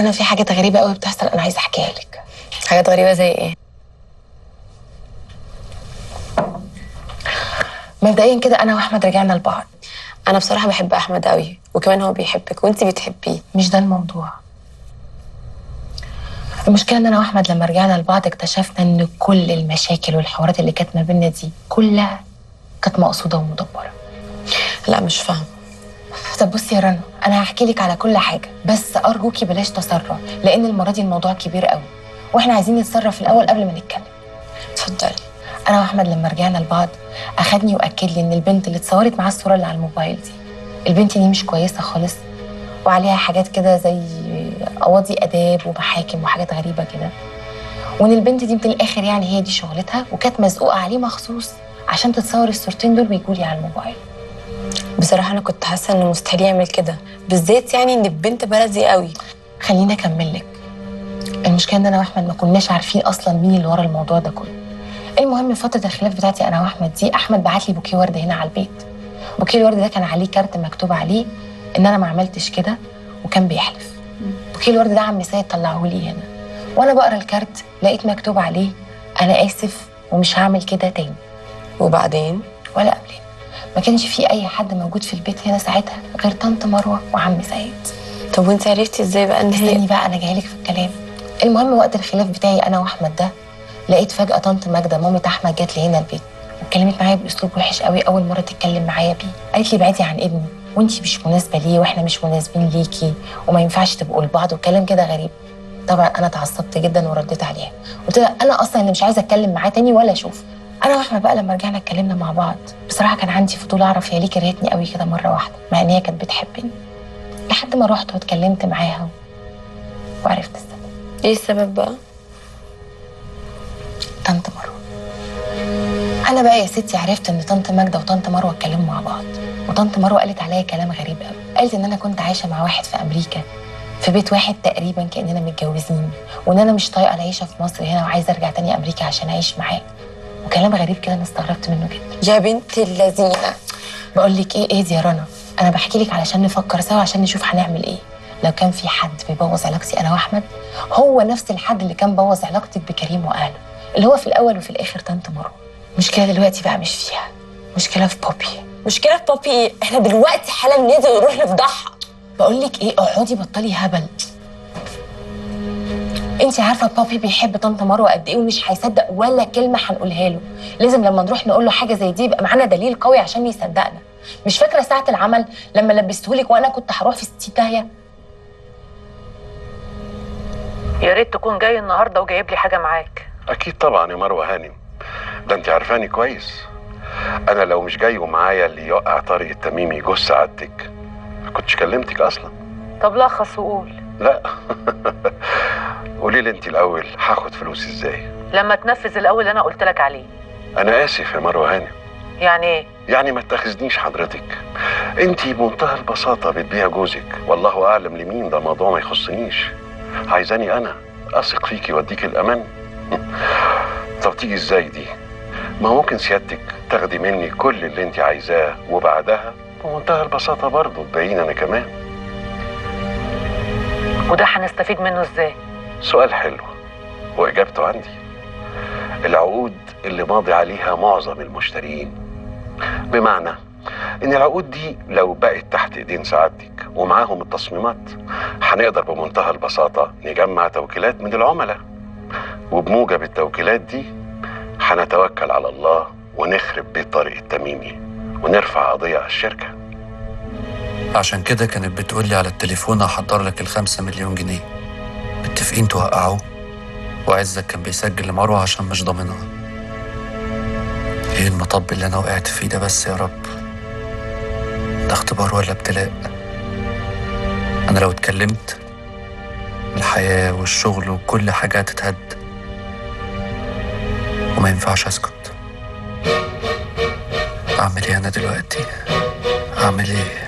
انا في حاجات غريبه قوي بتحصل انا عايزه احكيها لك حاجات غريبه زي ايه مبدئيا كده انا واحمد رجعنا لبعض انا بصراحه بحب احمد قوي وكمان هو بيحبك وانت بتحبيه مش ده الموضوع المشكله ان انا واحمد لما رجعنا لبعض اكتشفنا ان كل المشاكل والحوارات اللي كانت ما بينا دي كلها كانت مقصوده ومدبره لا مش فاهمه طب بصي يا رنا انا هحكي لك على كل حاجه بس ارجوكي بلاش تسرع لان المره دي الموضوع كبير قوي واحنا عايزين نتصرف الاول قبل ما نتكلم اتفضلي انا واحمد لما رجعنا لبعض اخدني واكد لي ان البنت اللي اتصورت معاه الصوره اللي على الموبايل دي البنت دي مش كويسه خالص وعليها حاجات كده زي قواضي اداب ومحاكم وحاجات غريبه كده وان البنت دي من الاخر يعني هي دي شغلتها وكانت مزقوقه عليه مخصوص عشان تتصور الصورتين دول ويجوا لي على الموبايل بصراحه انا كنت حاسه انه مستحيل يعمل كده بالذات يعني ان البنت بلدي قوي خليني اكمل لك المشكله ان انا واحمد ما كناش عارفين اصلا مين اللي ورا الموضوع ده كله المهم فتره الخلاف بتاعتي انا واحمد دي احمد بعت لي بوكيه ورد هنا على البيت بوكيه الورد ده كان عليه كارت مكتوب عليه ان انا ما عملتش كده وكان بيحلف بوكيه الورد ده عم سيد طلعه لي هنا وانا بقرا الكارت لقيت مكتوب عليه انا اسف ومش هعمل كده تاني وبعدين ولا قبلين ما كانش في اي حد موجود في البيت هنا ساعتها غير طنط مروه وعم سيد طب وانت عرفتي ازاي بقى ان هي استني بقى انا جايلك في الكلام المهم وقت الخلاف بتاعي انا واحمد ده لقيت فجاه طنط ماجده مامة احمد جات لي هنا البيت واتكلمت معايا باسلوب وحش قوي اول مره تتكلم معايا بيه قالت لي بعدي عن ابني وانتي مش مناسبه ليه واحنا مش مناسبين ليكي وما ينفعش تبقوا لبعض وكلام كده غريب طبعا انا اتعصبت جدا ورديت عليها قلت لها انا اصلا اللي مش عايزه اتكلم معاه تاني ولا اشوف انا واحمد بقى لما رجعنا اتكلمنا مع بعض بصراحه كان عندي فضول اعرف هي ليه كرهتني قوي كده مره واحده مع ان هي كانت بتحبني لحد ما رحت واتكلمت معاها وعرفت السبب ايه السبب بقى طنط مروه انا بقى يا ستي عرفت ان طنط ماجده وطنط مروه اتكلموا مع بعض وطنط مروه قالت عليا كلام غريب قوي قالت ان انا كنت عايشه مع واحد في امريكا في بيت واحد تقريبا كاننا متجوزين وان انا مش طايقه العيشه في مصر هنا وعايزه ارجع تاني امريكا عشان اعيش معاه وكلام غريب كده انا استغربت منه جدا يا بنت اللذينه بقول لك ايه ايه دي يا رنا انا بحكي لك علشان نفكر سوا عشان نشوف هنعمل ايه لو كان في حد بيبوظ علاقتي انا واحمد هو نفس الحد اللي كان بوظ علاقتك بكريم واهله اللي هو في الاول وفي الاخر طنط مروه مشكله دلوقتي بقى مش فيها مشكله في بوبي مشكله في بابي ايه احنا دلوقتي حالا ننزل ونروح نفضحها بقول لك ايه اقعدي بطلي هبل انت عارفه بابي بيحب طنط مروه قد ايه ومش هيصدق ولا كلمه هنقولها له لازم لما نروح نقول له حاجه زي دي يبقى معانا دليل قوي عشان يصدقنا مش فاكره ساعه العمل لما لبستهولك وانا كنت هروح في 60 داهيه يا ريت تكون جاي النهارده وجايب لي حاجه معاك اكيد طبعا يا مروه هانم ده انت عارفاني كويس انا لو مش جاي ومعايا اللي يوقع طارق التميمي جوز سعادتك ما كنتش كلمتك اصلا طب لخص وقول لا قولي لي انت الاول هاخد فلوس ازاي لما تنفذ الاول اللي انا قلت لك عليه انا اسف يا مروه هانم يعني ايه يعني ما تاخذنيش حضرتك انت بمنتهى البساطه بتبيع جوزك والله اعلم لمين ده موضوع ما يخصنيش عايزاني انا اثق فيكي واديك الامان طب تيجي ازاي دي ما ممكن سيادتك تاخدي مني كل اللي انت عايزاه وبعدها بمنتهى البساطه برضه تبين انا كمان وده هنستفيد منه ازاي سؤال حلو واجابته عندي العقود اللي ماضي عليها معظم المشترين بمعنى ان العقود دي لو بقت تحت ايدين سعادتك ومعاهم التصميمات هنقدر بمنتهى البساطه نجمع توكيلات من العملاء وبموجب التوكيلات دي هنتوكل على الله ونخرب بيت طارق التميمي ونرفع قضيه على الشركه عشان كده كانت بتقولي على التليفون هحضر لك الخمسة مليون جنيه متفقين توقعوه وعزك كان بيسجل لمروة عشان مش ضامنها ايه المطب اللي انا وقعت فيه ده بس يا رب ده اختبار ولا ابتلاء انا لو اتكلمت الحياة والشغل وكل حاجة هتتهد وما ينفعش اسكت اعمل ايه انا دلوقتي اعمل ايه